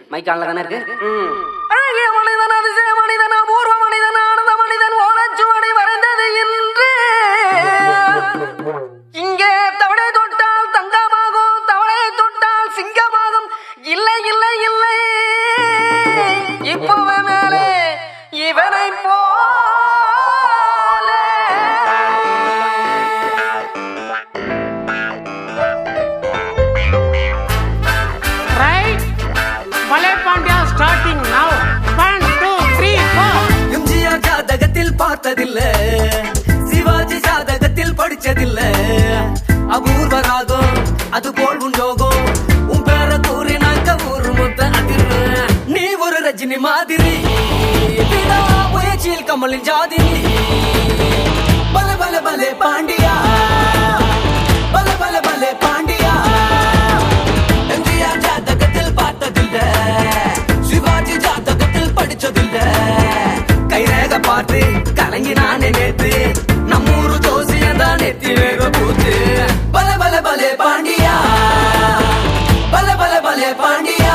மைக்கால தானே இருக்கு ம். அழகிய மனிதன் அதிசய மனிதன் அபூர்வ மனிதன் ஆனந்த மனிதன் ஓலச்சுவடி வரைந்தது என்று இங்கே தவளை தொட்டால் தங்கமாகும் தவளை தொட்டால் சிங்கமாகும் இல்லை இல்லை இல்லை இப்பவே மேலே இவனை போல Right? Ballet Pandya starting now. One, two, three, four. MGR ஜாதகத்தில் பார்த்ததில்ல சிவாஜி ஜாதகத்தில் படிச்சதில்ல அபூர்வ ராகம் அது போல் உன் யோகம் உன் பேர கூறினாக்க ஊரு மொத்த அதிர்வு நீ ஒரு ரஜினி மாதிரி விடா முயற்சியில் கமலின் ஜாதி பல பல பலே பாண்டியா பல பல பலே பாண்டியா எம்ஜிஆர் ஜாதகத்தில் பார்த்ததில்ல சிவாஜி ஜாதகத்தில் படிச்சதில்ல கைரேக பார்த்து கலங்கி நானே நேத்து நம்மூரு ஜோசியம் தான் நெத்தி வேக பூத்து பல பல பலே பாண்டியா பல பல பலே பாண்டியா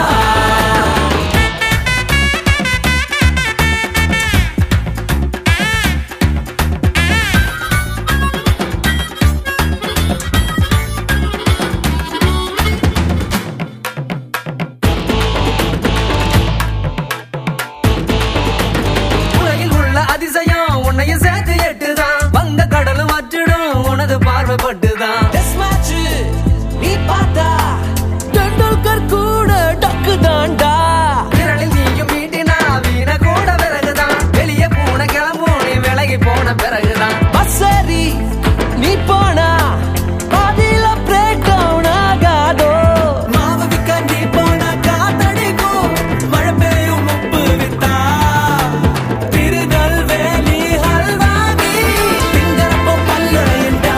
உலகில் உள்ள அதிசயம் உன்னையும் சேர்த்து எட்டுதான் வங்க கடலும் வற்றிடும் உனது பார்வைப்பட்டுதான் Test match, நீ பார்த்தா டெண்டுல்கர் கூட டக்கு தாண்டா விரலில் நீயும் மீட்டினா வீண கூட பிறகுதான் வெளியே போன கிளம்பும் நீ விலகி போன பிறகுதான் பஸ்ஸரி நீ போனா பாதியில பிரேக் டவுன் ஆகாதோ மாவு விக்க நீ போனா காத்தடிக்கும் மழை பெய்யும் உப்பு வித்தா திருநெல்வேலி ஹல்வாதி திங்கறப்போ பல்லுடையண்டா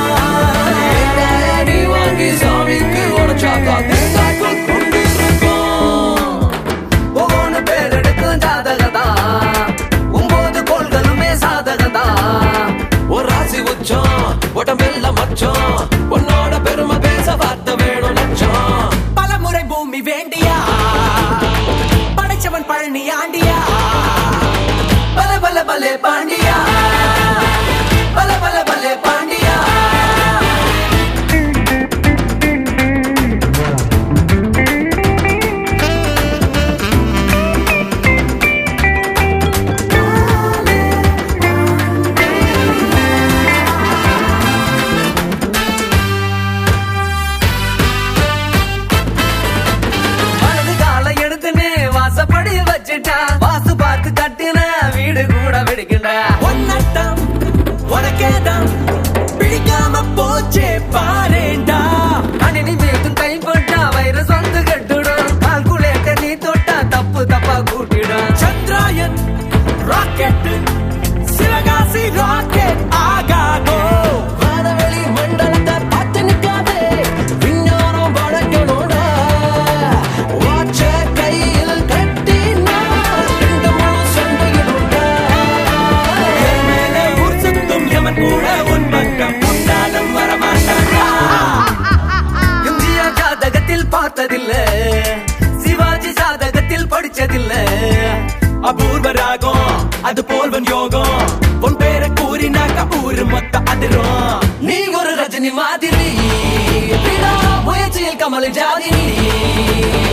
நீ வாங்கி சாமிக்கு உடச்சாக்கா தேங்காய்க்குள் கொண்டிருக்கும் ஒவ்வொன்று பேர் எடுக்கும் ஜாதகதா ஒன்பது கோள்களுமே சாதகதா ஒரு ராசி உச்சம் உடம்பெல்லாம் மச்சம் உன்னோட பெருமை பேச வார்த்தை வேணும் லட்சம் பல முறை பூமி வேண்டியா படைச்சவன் பழனி ஆண்டியா பல பல பலே பாண்டியா பல பல பலே பாண்டியா வலது காலை எடுத்துன்னு வாசப்படி வச்சுட்டா வாசு பார்த்து கட்டின வீடு கூட வெடிக்கின்ற ஒன்னட்டம் உனக்கேதான் பிடிக்காம போச்சே பாரேண்டா அணினி மீதும் கைப்பட்டா வைரஸ் வந்து கட்டுடும் கால்குலேட்டர் நீ தொட்டா தப்பு தப்பா கூட்டிடும் சந்திராயன் ராக்கெட் சிவகாசி ராக்கெட் ஆகாதோ வானவெளி மண்டலத்தை பார்த்து நிக்காதே விஞ்ஞானம் படைக்கணும்டா வாட்ச கையில் கட்டினா ரெண்டு முழு சண்டையிடும்டா என் மேலே ஊர் சுத்தும் எமன் கூட உன் பக்கம் முன்னாலும் வரமாட்டான்டா எம்ஜிஆர் ஜாதகத்தில் பார்த்ததில்ல சிவாஜி ஜாதகத்தில் படிச்சதில்ல அபூர்வ ராகம் அது போல்வன் யோகம் உன் பேரை கூறினாக்க ஊரு மொத்த அதிரும் நீ ஒரு ரஜினி மாதிரி விடா முயற்சியில் கமல் ஜாதி